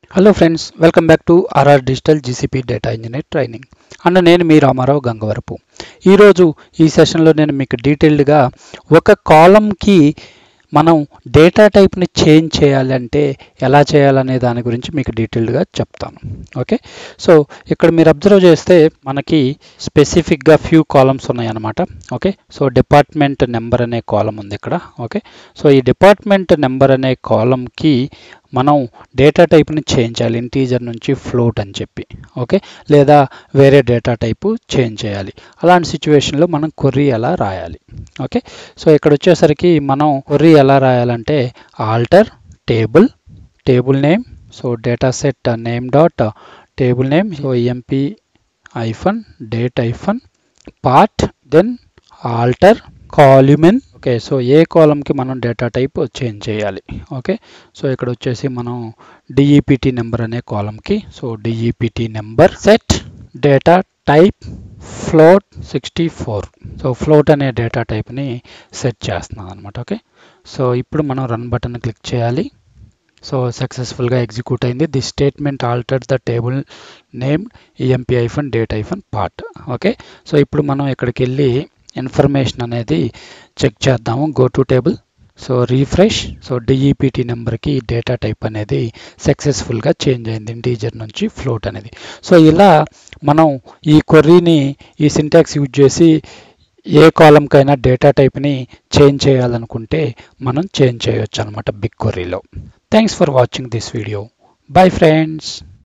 hello friends welcome back to RR digital GCP data engineer training and నేను మీ రామారావు గంగవరపు ఈరోజు ఈ సెషన్లో నేను మీకు డీటెయిల్డ్గా ఒక కాలంకి మనం డేటా టైప్ని చేంజ్ చేయాలంటే ఎలా చేయాలనే దాని గురించి మీకు డీటెయిల్డ్గా చెప్తాను ఓకే సో ఇక్కడ మీరు అబ్జర్వ్ చేస్తే మనకి స్పెసిఫిక్గా ఫ్యూ కాలమ్స్ ఉన్నాయన్నమాట ఓకే సో డిపార్ట్మెంట్ నెంబర్ అనే కాలం ఉంది ఇక్కడ ఓకే సో ఈ డిపార్ట్మెంట్ నెంబర్ అనే కాలంకి మనం డేటా టైప్ని చేంజ్ చేయాలి ఇంటీజర్ నుంచి ఫ్లోట్ అని చెప్పి ఓకే లేదా వేరే డేటా టైపు చేంజ్ చేయాలి అలాంటి సిచ్యువేషన్లో మనం కొర్రీ ఎలా రాయాలి ఓకే సో ఇక్కడ వచ్చేసరికి మనం కొర్రీ ఎలా రాయాలంటే alter table table name so data set name dot table name so MP hyphen date hyphen part then alter column okay so ఏ కాలంకి మనం డేటా టైప్ చేంజ్ చేయాలి ఓకే సో ఇక్కడ వచ్చేసి మనం డిఈపిటి నెంబర్ అనే కాలంకి so DEPT number set data type float sixty four so float అనే డేటా టైప్ని సెట్ చేస్తున్నాం అనమాట ఓకే సో ఇప్పుడు మనం రన్ బటన్ క్లిక్ చేయాలి సో సక్సెస్ఫుల్గా ఎగ్జిక్యూట్ అయింది the statement alter the table name EMP hyphen date hyphen part okay so ఇప్పుడు మనం ఇక్కడికి వెళ్ళి ఇన్ఫర్మేషన్ అనేది చెక్ చేద్దాము go to table so refresh so DEPT నెంబర్కి డేటా టైప్ అనేది సక్సెస్ఫుల్గా చేంజ్ అయింది ఇంటీజర్ నుంచి ఫ్లోట్ అనేది సో ఇలా మనం ఈ క్వరీని ఈ సింటాక్స్ యూజ్ చేసి ఏ కాలంకైనా డేటా టైప్ని చేంజ్ చేయాలనుకుంటే మనం చేంజ్ చేయొచ్చు అనమాట బిగ్ క్వరీలో thanks for watching this video bye friends